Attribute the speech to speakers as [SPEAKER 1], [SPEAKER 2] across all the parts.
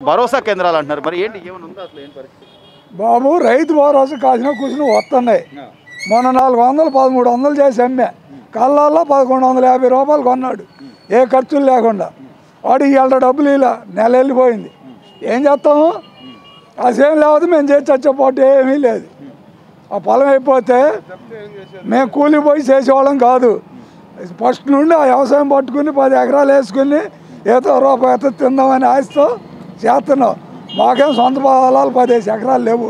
[SPEAKER 1] భరోసా కేంద్రాలు అంటున్నారు మరి ఏంటి ఏమైనా ఉందా అసలు ఏంటి పరిస్థితి
[SPEAKER 2] బాబు రైతు భరోసా కాసిన కూర్చుని వస్తున్నాయి మొన్న నాలుగు వందలు పదమూడు వందలు చేసి అమ్మే కళ్ళల్లో పదకొండు వందల యాభై రూపాయలు కొన్నాడు ఏ ఖర్చులు లేకుండా వాడు ఇవాళ డబ్బులు ఇలా నెల వెళ్ళిపోయింది ఏం చేస్తాము అసేం లేకపోతే మేము చేసి చచ్చేపోతే ఏమీ లేదు ఆ పొలం అయిపోతే మేము కూలిపోయి చేసేవాళ్ళం కాదు ఫస్ట్ నుండి ఆ వ్యవసాయం పట్టుకుని పది ఎకరాలు వేసుకుని ఏదో రూపాయి ఎత్త తిందామని ఆశతో చేస్తున్నాం మాకేం సొంత పొలాలు పదిహేసి ఎకరాలు లేవు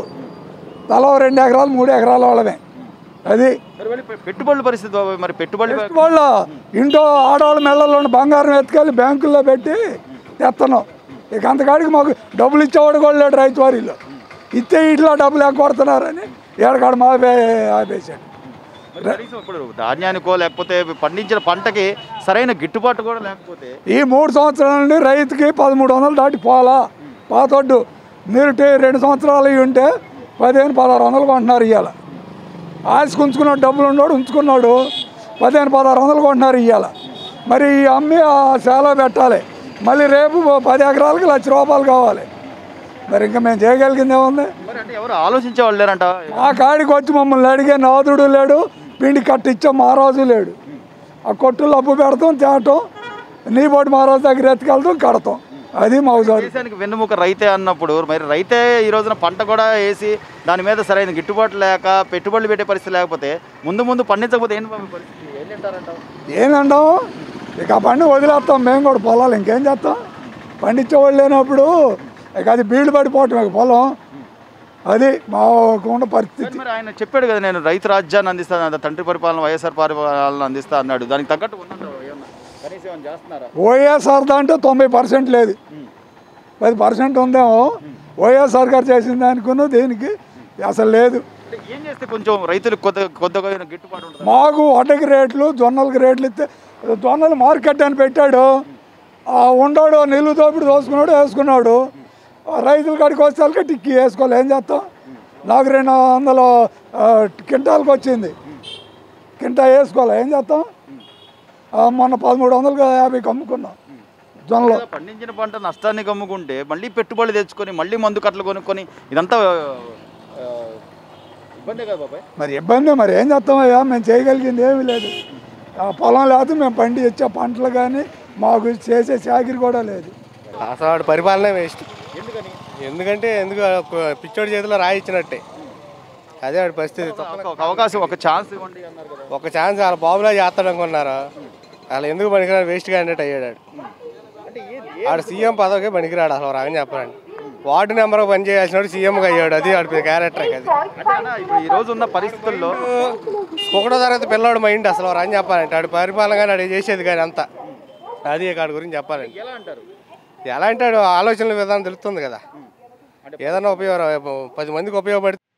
[SPEAKER 2] తల ఓ రెండు ఎకరాలు మూడు ఎకరాల వాళ్ళమే అది
[SPEAKER 1] మరి మళ్ళీ పె- పెట్టుబడుల పరిస్థితి బాబాయ్ మరి పెట్టుబడి
[SPEAKER 2] వాళ్ళు ఇంట్లో ఆడవాళ్ళ మెళ్ళలో ఉన్న బంగారం ఎత్తుకెళ్ళి బ్యాంకుల్లో పెట్టి తెస్తున్నాం ఇక అంతకాడికి మాకు డబ్బులు ఇచ్చేవాడు కూడా లేడు రైతు వారిలో ఇస్తే ఇట్లా డబ్బులు ఎగ్గొడుతున్నారని ఏడకాడ మాపే ఆపేశాడు
[SPEAKER 1] మరి కనీసం ఇప్పుడు ధాన్యానికో లేకపోతే పండించిన పంటకి సరైన గిట్టుబాటు కూడా లేకపోతే
[SPEAKER 2] ఈ మూడు సంవత్సరాల నుండి రైతుకి పదమూడు వందలు దాటి పోలా పాతొడ్డు మీరు టే- రెండు సంవత్సరాలు ఇవి ఉంటే పదిహేను పదహారు వందలు కొంటున్నారు ఇవాళ ఆశకు ఉంచుకున్నాడు డబ్బులు ఉన్నాడు ఉంచుకున్నాడు పదిహేను పదహారు వందలు కొంటున్నారు ఇవాళ మరి ఈ అమ్మి ఆ సేల పెట్టాలి మళ్ళీ రేపు ఓ పది ఎకరాలకి లక్ష రూపాయలు కావాలి మరి ఇంకా మేము చేయగలిగింది ఏముంది
[SPEAKER 1] మరి అంటే ఎవరు ఆలోచించే వాళ్ళు లేరంట
[SPEAKER 2] మా కాడికి వచ్చి మమ్మల్ని అడిగే నాదుడు లేడు పిండి కట్టిచ్చే మహారాజు లేడు ఆ కొట్టులు అప్పు పెడతాం తేటం నీ పోటీ మహారాజు దగ్గర ఎత్తుకెళ్తాం కడతాం అది మాకు జరుగుతుంది
[SPEAKER 1] దేశానికి వెన్నుముక రైతే అన్నప్పుడు మరి రైతే ఈ రోజున పంట కూడా వేసి దాని మీద సరైన గిట్టుబాటు లేక పెట్టుబడులు పెట్టే పరిస్థితి లేకపోతే ముందు ముందు పండించకపోతే ఏంటి బాబు పరిస్థితి ఏం తింటారంటావు
[SPEAKER 2] ఏందంటాం ఇక ఆ పండు వదిలేస్తాం మేము కూడా పొలాలు ఇంకేం చేస్తాం పండించేవాళ్ళు లేనప్పుడు ఇక అది బీళ్ళు పడిపోవటం ఇక పొలం అది మాకున్న పరిస్థితి
[SPEAKER 1] కానీ మరి ఆయన చెప్పాడు కదా నేను రైతు రాజ్యాన్ని అందిస్తాను అంత తండ్రి పరిపాలన వైఎస్ఆర్ పరిపాలన అందిస్తా అన్నాడు దానికి తగ్గట్టు ఉందంటావు ఏమన్నా కనీసం ఏమన్నా చేస్తున్నారా
[SPEAKER 2] వైఎస్ఆర్ దాంట్లో తొంభై పర్సెంట్ లేదు పది పర్సెంట్ ఉందేమో వైఎస్ఆర్ గారు చేసిన దానికున్న దీనికి అసలు లేదు
[SPEAKER 1] అంటే ఏం చేస్తే కొంచెం రైతులకు కొద్ది కొద్దిగా గిట్టుబాటు ఉంటుంది
[SPEAKER 2] మాకు వడ్డకి రేట్లు జొన్నలకి రేట్లు ఇస్తే జొన్నలు మార్కెట్ అని పెట్టాడు ఆ ఉండాడు నిలువు దోపిడి దోసుకున్నాడు వేసుకున్నాడు ఆ రైతుల కాడికి వచ్చేసరికి టిక్కి వేసుకోవాలి ఏం చేస్తాం నాకు రెండు వందల ఆ, కింటాలకు వచ్చింది కింటా వేసుకోవాలి ఏం చేస్తాం ఆ, మొన్న పదమూడు వందలు యాభైకి అమ్ముకున్నాం జొన్నలు
[SPEAKER 1] కదా, పండించిన పంట నష్టాన్ని కమ్ముకుంటే మళ్ళీ పెట్టుబడి తెచ్చుకొని మళ్ళీ మందు కట్టలు కొనుక్కొని ఇదంతా ఆ, ఇబ్బందే కదా బాబాయ్
[SPEAKER 2] మరి ఇబ్బంది మరి ఏం చేస్తామయ్యా మేము చేయగలిగింది ఏమీ లేదు ఆ పొలం లేకపోతే మేము పండి ఇచ్చే పంటలు కానీ మాకు చేసే చాకిరి కూడా లేదు
[SPEAKER 3] అసలు వాడి పరిపాలనే వేస్ట్
[SPEAKER 1] ఎందుకని
[SPEAKER 3] ఎందుకంటే ఎందుకు ఒక పిచ్చోడి చేతిలో రాయి ఇచ్చినట్టే అదే వాడి పరిస్థితి
[SPEAKER 1] ఒక- ఒక అవకాశం ఒక ఛాన్స్ ఇవ్వండి అన్నారు కదా
[SPEAKER 3] ఒక ఛాన్స్ వాళ్ళ బాబులా చేస్తాడు అనుకున్నారు వాళ్ళు ఎందుకు పనికిరాడు వేస్ట్ క్యాండిడేట్ అయ్యాడు వాడు.
[SPEAKER 1] అంటే ఏది
[SPEAKER 3] ఆడు సీఎం పదవికే పనికిరాడు అసలు రాగని చెప్పాలండి వార్డు నెంబర్ పని చేయాల్సినాడు సీఎంగా అయ్యాడు అది వాడి క్యారెక్టర్ అది
[SPEAKER 1] అంటే అన్న ఇప్పుడు ఈ రోజు ఉన్న పరిస్థితుల్లో
[SPEAKER 3] ఒకటో తరగతి పిల్లాడు మైండ్ అసలు రాని చెప్పాలంటే ఆడు పరిపాలన కానీ ఆడు చేసేది కానీ అంతా అది వాడి గురించి చెప్పాలండి
[SPEAKER 1] ఎలా అంటారు
[SPEAKER 3] ఎలా అంటే ఆడు ఆలోచనల విధానం తెలుస్తుంది కదా ఏదైనా ఉపయోగం పది మందికి ఉపయోగపడితే